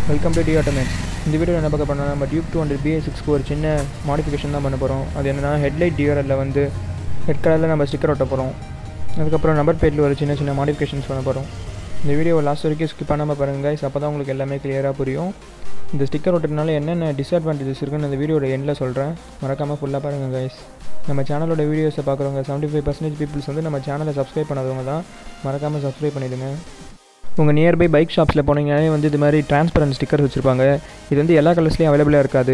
Welcome to the automate இந்த video என்ன பார்க்க பண்ணோம் நம்ம டியூப் டூ ஹண்ட்ரட் பிஎஸ் சிக்ஸ்க்கு ஒரு சின்ன மாடிஃபிகேஷன் தான் பண்ண போகிறோம் அது என்னென்னா ஹெட்லைட் டிஆர்எல்ல வந்து ரெட் கலரில் நம்ம ஸ்டிக்கர் ஒட்ட போகிறோம் அதுக்கப்புறம் நம்பர் பிளேட்டில் ஒரு சின்ன சின்ன மாடிஃபிகேஷன்ஸ் பண்ண போகிறோம் இந்த வீடியோ லாஸ்ட் வரைக்கும் ஸ்கிப் பண்ணாமல் பாருங்கள் guys அப்போ தான் உங்களுக்கு எல்லாமே கிளியராக புரியும் இந்த ஸ்டிக்கர் ஒட்டுறதுனால என்னென்ன டிஸ்அட்வான்டேஜஸ் இருக்குன்னு இந்த வீடியோட எண்டில் சொல்கிறேன் மறக்காமல் ஃபுல்லாக பாருங்கள் guys நம்ம சேனலோட வீடியோஸை பார்க்குறவங்க செவன்ட்டி ஃபைவ் பர்சன்டேஜ் பீப்புள்ஸ் வந்து நம்ம சேனலை சப்ஸ்கிரைப் பண்ணாதவங்க தான் மறக்காமல் சப்ஸ்கிரைப் பண்ணிவிடுங்க உங்கள் நியர்பை பைக் ஷாப்ஸில் போனீங்கன்னாலே வந்து இது மாதிரி டிரான்ஸ்பரண்ட் ஸ்டிக்கர் வச்சுருப்பாங்க இது வந்து எல்லா கலர்ஸ்லேயும் அவைலபிளாக இருக்காது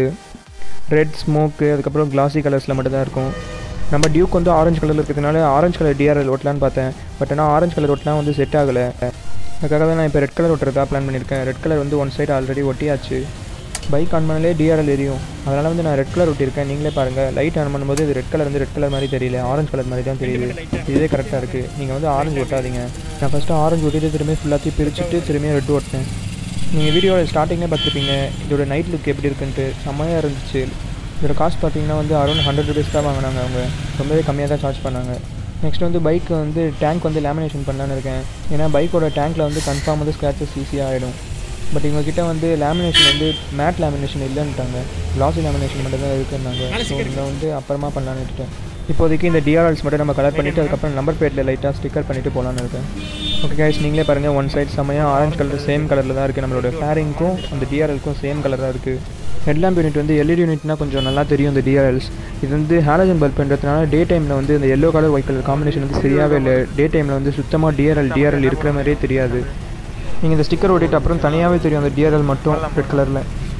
ரெட் ஸ்மோக்கு அதுக்கப்புறம் கிளாசி கலர்ஸில் மட்டும் தான் இருக்கும் நம்ம டியூக் வந்து ஆரஞ்சு கலரில் இருக்கிறதுனால ஆரஞ்சு கலர் டிஆர்எல் ஒட்டலான்னு பார்த்தேன் பட் ஆனால் ஆரஞ்சு கலர் ஒட்டலாம் வந்து செட் ஆகலை அதுக்காக தான் நான் இப்போ ரெட் கலர் ஒட்டுறதா பிளான் பண்ணியிருக்கேன் ரெட் கலர் வந்து ஒன் சைடு ஆல்ரெடி ஒட்டியாச்சு பைக் ஆன் பண்ணாலே டிஆர்எல் எரியும் அதனால் வந்து நான் ரெட் கலர் ஒட்டியிருக்கேன் நீங்களே பாருங்கள் லைட் ஆன் பண்ணும்போது இது ரெட் கலர் வந்து ரெட் கலர் மாதிரி தெரியல ஆரஞ்சு கலர் மாதிரி தான் தெரியுது இதே கரெக்டாக இருக்குது நீங்கள் வந்து ஆரஞ்சு ஒட்டாதீங்க நான் ஃபஸ்ட்டு ஆரஞ்சு ஒட்டிட்டு திரும்பி ஃபுல்லாத்தையும் பிரிச்சுட்டு திரும்பியும் ரெட் ஒட்டினேன் நீங்கள் வீடியோவில் ஸ்டார்டிங்கே பார்த்துருப்பீங்க இதோட நைட் லுக் எப்படி இருக்குன்ட்டு செம்மையாக இருந்துச்சு இதோட காஸ்ட் பார்த்தீங்கன்னா வந்து அரௌண்ட் ஹண்ட்ரட் ருபீஸ் தான் வாங்கினாங்க அவங்க ரொம்பவே கம்மியாக தான் சார்ஜ் பண்ணாங்க நெக்ஸ்ட் வந்து பைக் வந்து டேங்க் வந்து லேமினேஷன் பண்ணலான்னு இருக்கேன் ஏன்னா பைக்கோட டேங்க்கில் வந்து கன்ஃபார்ம் வந்து ஸ்க்ராச்சஸ் ஈஸியாக ஆகிடும் பட் இவங்ககிட்ட வந்து லேமினேஷன் வந்து மேட் லேமினேஷன் இல்லைன்ட்டாங்க லாசி லேமினேஷன் மட்டும் தான் இருக்குன்னாங்க ஸோ இதை வந்து அப்புறமா பண்ணலான்னு விட்டுட்டேன் இப்போதைக்கு இந்த டிஆர்எல்ஸ் மட்டும் நம்ம கலர் பண்ணிவிட்டு அதுக்கப்புறம் நம்பர் பிளேட்டில் லைட்டாக ஸ்டிக்கர் பண்ணிவிட்டு போகலான்னு இருக்கேன் ஓகே கைஸ் நீங்களே பாருங்கள் ஒன் சைட் செம்மையாக ஆரஞ்சு கலர் சேம் கலரில் தான் இருக்குது நம்மளோட ஃபேரிங்க்கும் அந்த டிஆர்எல்க்கும் சேம் கலராக இருக்குது ஹெட்லாம்ப் யூனிட் வந்து எல்இடி யூனிட்னா கொஞ்சம் நல்லா தெரியும் இந்த டிஆர்எல்ஸ் இது வந்து ஹாலஜன் பல்ப்ன்றதுனால டே டைமில் வந்து இந்த yellow colour white colour combination வந்து சரியாகவே இல்லை டே டைமில் வந்து சுத்தமாக டிஆர்எல் டிஆர்எல் இருக்கிற மாதிரியே தெரியாது நீங்கள் இந்த ஸ்டிக்கர் ஓட்டிட்டு அப்புறம் தனியாகவே தெரியும் அந்த டிஆர்எல் மட்டும் ரெட் கலரில்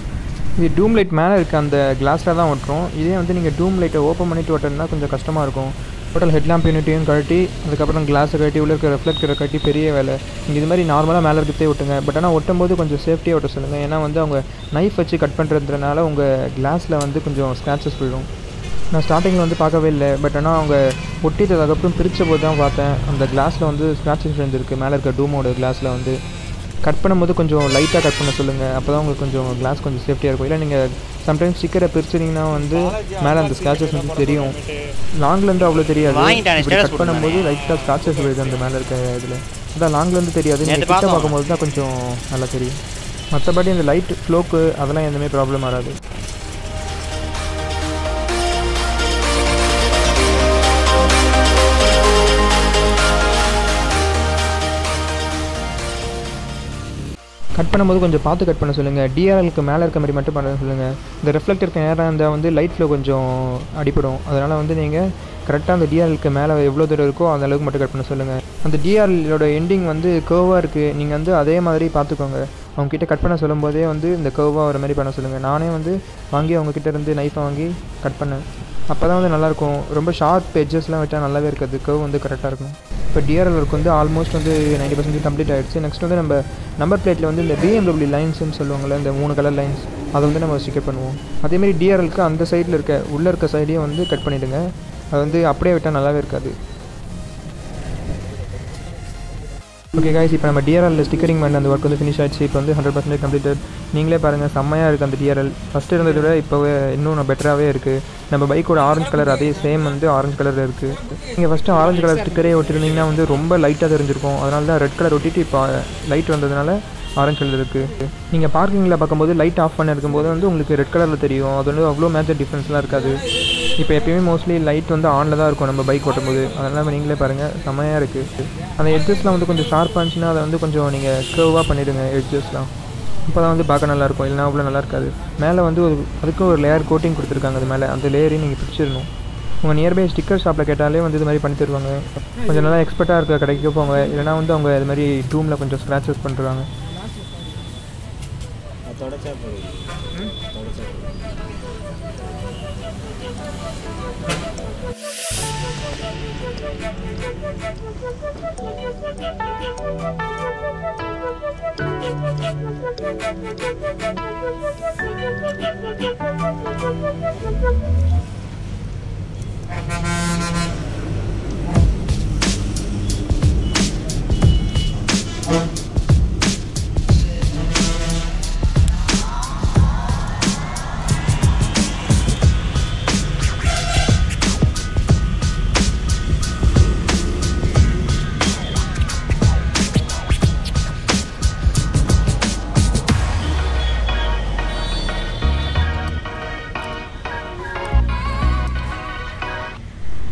இது டூம் லைட் மேலே இருக்க அந்த கிளாஸில் தான் ஒட்டுறோம் இதே வந்து நீங்கள் டூம் லைட்டை ஓப்பன் பண்ணிட்டு ஒட்டுறதுனா கொஞ்சம் கஷ்டமாக இருக்கும் டோட்டல் ஹெட்லாம்ப் யூனிட்டையும் கழட்டி அதுக்கப்புறம் கிளாஸை கட்டி உள்ள இருக்க ரெஃப்ளெக்டரை கட்டி பெரிய வேலை நீங்கள் இது மாதிரி நார்மலாக மேலே இருக்கிறதே ஒட்டுங்க பட் ஆனால் ஒட்டும் போது கொஞ்சம் சேஃப்டியாக ஒட்ட சொல்லுங்கள் ஏன்னா வந்து அவங்க நைஃப் வச்சு கட் பண்ணுறதுனால உங்கள் கிளாஸில் வந்து கொஞ்சம் ஸ்க்ராச்சஸ் விழும் நான் ஸ்டார்டிங்கில் வந்து பார்க்கவே இல்லை பட் ஆனால் அவங்க ஒட்டிட்டதுக்கப்புறம் பிரித்த போது தான் பார்த்தேன் அந்த கிளாஸில் வந்து ஸ்க்ராச்சஸ் விழுந்திருக்கு மேலே இருக்க டூமோட கிளாஸில் வந்து கட் பண்ணும்போது கொஞ்சம் லைட்டாக கட் பண்ண சொல்லுங்கள் அப்போ தான் உங்களுக்கு கொஞ்சம் கிளாஸ் கொஞ்சம் சேஃப்டியாக இருக்கும் இல்லை நீங்கள் சம்டைம்ஸ் ஸ்டிக்கரை பிரிச்சிட்டிங்கன்னா வந்து மேலே அந்த ஸ்க்ராச்சஸ் வந்து தெரியும் லாங்லேருந்து அவ்வளோ தெரியாது வாங்கிட்டானே, இப்படி status கட் பண்ணும்போது லைட்டாக ஸ்க்ராச்சஸ் விழுது அந்த மேலே இருக்க இதில் அதான் லாங்லேருந்து தெரியாது நீங்கள் நேத்து கிட்ட பார்த்தோம். பார்க்கும்போது தான் கொஞ்சம் நல்லா தெரியும் மற்றபடி இந்த லைட் ஃப்ளோக்கு அதெல்லாம் எதுவுமே ப்ராப்ளம் வராது கட் பண்ணும்போது கொஞ்சம் பார்த்து கட் பண்ண சொல்லுங்கள் டிஆர்எலுக்கு மேலே இருக்க மாதிரி மட்டும் பண்ண சொல்லுங்கள் இந்த ரிஃப்ளெக்டருக்கு நேராக இருந்தால் வந்து லைட் ஃப்ளோ கொஞ்சம் அடிப்படும் அதனால் வந்து நீங்கள் கரெக்டாக அந்த டிஆர்எலுக்கு மேலே எவ்வளோ தூரம் இருக்கோ அந்த அளவுக்கு மட்டும் கட் பண்ண சொல்லுங்கள் அந்த டிஆர்எலோட எண்டிங் வந்து கேர்வாக இருக்குது நீங்கள் வந்து அதே மாதிரி பார்த்துக்கோங்க அவங்க கிட்ட கட் பண்ண சொல்லும்போதே வந்து இந்த கேர்வாக வர மாதிரி பண்ண சொல்லுங்கள் நானே வந்து வாங்கி அவங்க கிட்ட இருந்து நைஃபை வாங்கி கட் பண்ணேன் அப்போ தான் வந்து நல்லாயிருக்கும் ரொம்ப ஷார்ப் எட்ஜஸ்லாம் வச்சா நல்லாவே இருக்காது கர்வ் வந்து கரெக்டாக இருக்கும் இப்போ டிஆர்எல் ஒர்க் வந்து ஆல்மோஸ்ட் வந்து நைன்டி பர்சன்டேஜ் கம்ப்ளீட் ஆகிடுச்சு நெக்ஸ்ட் வந்து நம்ம நம்பர் பிளேட்டில் வந்து இந்த பிஎம்டபிள்யூ லைன்ஸ்னு சொல்லுவாங்கள்ல இந்த மூணு கலர் லைன்ஸ் அதை வந்து நம்ம ஸ்டிக்கர் பண்ணுவோம் அதேமாரி டிஆர்எலுக்கு அந்த சைடில் இருக்க உள்ளே இருக்க சைடையும் வந்து கட் பண்ணிவிடுங்க அது வந்து அப்படியே விட்டால் நல்லாவே இருக்காது ஓகே காய்ஸ் இப்போ நம்ம டிஆர்எல் ஸ்டிக்கரிங் பண்ண அந்த ஒர்க் வந்து ஃபினிஷ் ஆயிடுச்சு இப்போ வந்து ஹண்ட்ரட் பர்சன்டேஜ் கம்ப்ளீட்டட் நீங்களே பாருங்கள் செம்மையாக இருக்குது அந்த டிஆர்எல் ஃபஸ்ட்டு இருந்ததை விட இப்போவே இன்னும் பெட்டராகவே இருக்குது நம்ம பைக்கோட ஆரஞ்சு கலர் அதே சேம் வந்து ஆரஞ்சு கலரில் இருக்குது நீங்கள் ஃபஸ்ட்டு ஆரஞ்சு கலர் ஸ்டிக்கரே ஒட்டிருந்தீங்கன்னா வந்து ரொம்ப லைட்டாக தெரிஞ்சிருக்கும் அதனால தான் ரெட் கலர் ஒட்டிட்டு இப்போ லைட் வந்ததுனால ஆரஞ்சு கலர் இருக்குது நீங்கள் பார்க்கிங்கில் பார்க்கும்போது லைட் ஆஃப் பண்ண இருக்கும்போது வந்து உங்களுக்கு ரெட் கலரில் தெரியும் அது வந்து அவ்வளோ மேஜர் டிஃப்ரென்ஸ்லாம் இருக்காது இப்போ எப்பயுமே மோஸ்ட்லி லைட் வந்து ஆனில் தான் இருக்கும் நம்ம பைக் ஓட்டும்போது அதெல்லாம் நீங்களே பாருங்கள் செம்மையாக இருக்குது அந்த எட்ஜஸ்லாம் வந்து கொஞ்சம் ஷார்ப்பாக இருந்துச்சுன்னா அதை வந்து கொஞ்சம் நீங்கள் கர்வாக பண்ணிவிடுங்க எட்ஜஸ்லாம் அப்போ தான் வந்து பார்க்க நல்லாயிருக்கும் இல்லைனா அவ்வளோ நல்லா இருக்காது மேலே வந்து ஒரு அதுக்கும் ஒரு லேயர் கோட்டிங் கொடுத்துருக்காங்க அது மேலே அந்த லேயரையும் நீங்கள் பிடிச்சிடணும் உங்கள் நியர்பை ஸ்டிக்கர் ஷாப்பில் கேட்டாலே வந்து இது மாதிரி பண்ணி தருவாங்க கொஞ்சம் நல்லா எக்ஸ்பர்ட்டாக இருக்க கடைக்கு போங்க இல்லைனா வந்து அவங்க இது மாதிரி டூமில் கொஞ்சம் ஸ்க்ராச்சஸ் பண்ணுறாங்க தொடச்சா போதும் தொடச்சா போதும்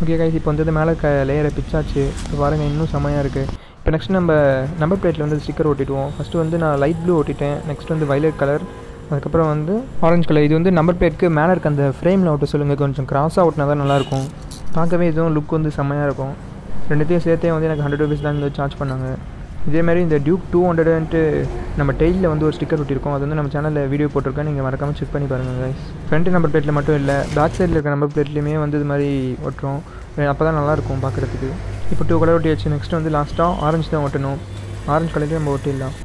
ஓகே கைஸ் இப்போ வந்து மேலே க லேயரை பிச்சாச்சு இப்போ பாருங்கள் இன்னும் செமையாக இருக்குது இப்போ நெக்ஸ்ட் நம்ம நம்பர் பிளேட்டில் வந்து ஸ்டிக்கர் ஒட்டிடுவோம் ஃபஸ்ட்டு வந்து நான் லைட் ப்ளூ ஒட்டிட்டேன் நெக்ஸ்ட் வந்து வயலட் கலர் அதுக்கப்புறம் வந்து ஆரஞ்சு கலர் இது வந்து நம்பர் பிளேட்க்கு மேலே இருக்க அந்த ஃப்ரேமில் ஒட்ட சொல்லுங்கள் கொஞ்சம் கிராஸாக ஒட்டினா தான் நல்லாயிருக்கும் பார்க்கவே இதுவும் லுக் வந்து செம்மையாக இருக்கும் ரெண்டுத்தையும் சேர்த்தே வந்து எனக்கு ஹண்ட்ரட் ருபீஸ் தான் வந்து சார்ஜ் பண்ணாங்க இதே மாதிரி இந்த டியூக் டூ ஹண்ட்ரட்ன்ட்டு நம்ம டெய்லில் வந்து ஒரு ஸ்டிக்கர் ஒட்டியிருக்கோம் அது வந்து நம்ம சேனலில் வீடியோ போட்டிருக்கேன் நீங்கள் மறக்காமல் செக் பண்ணி பாருங்கள் கைஸ் ஃப்ரண்ட் நம்பர் பிளேட்டில் மட்டும் இல்லை பேக் சைடில் இருக்க நம்பர் பிளேட்லேயுமே வந்து இது மாதிரி ஒட்டுறோம் அப்போ தான் நல்லாயிருக்கும் பார்க்குறதுக்கு இப்போ டூ கலர் ஒட்டியாச்சு நெக்ஸ்ட் வந்து லாஸ்ட்டாக ஆரஞ்சு தான் ஒட்டணும் ஆரஞ்சு கலர்லேயே நம்ம ஒட்டிடலாம்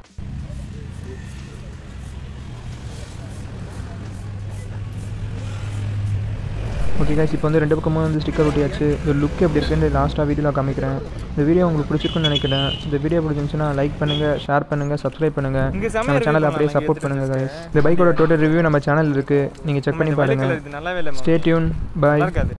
ஓகே கைஸ் இப்போ வந்து ரெண்டு பக்கமும் வந்து ஸ்டிக்கர் ஒட்டியாச்சு இந்த லுக் எப்படி இருக்குன்னு லாஸ்ட்டாக வீடியோவில் காமிக்கிறேன் இந்த வீடியோ உங்களுக்கு பிடிச்சிருக்குன்னு நினைக்கிறேன் இந்த வீடியோ பிடிச்சிருந்துச்சுன்னா லைக் பண்ணுங்கள் ஷேர் பண்ணுங்கள் சப்ஸ்கிரைப் பண்ணுங்கள் இங்க செம நம்ம review சேனலை அப்படியே பண்ணலாம், சப்போர்ட் இங்க பண்ணுங்கள் எடுத்துட்டு guys இந்த பைக்கோட டோட்டல் ரிவ்யூ நம்ம சேனல் இருக்குது நீங்கள் செக் பண்ணி இந்த வெள்ளை பாருங்கள் colour இது நல்லாவே இல்லை ஸ்டே டியூன் பாய் நல்லா இருக்காது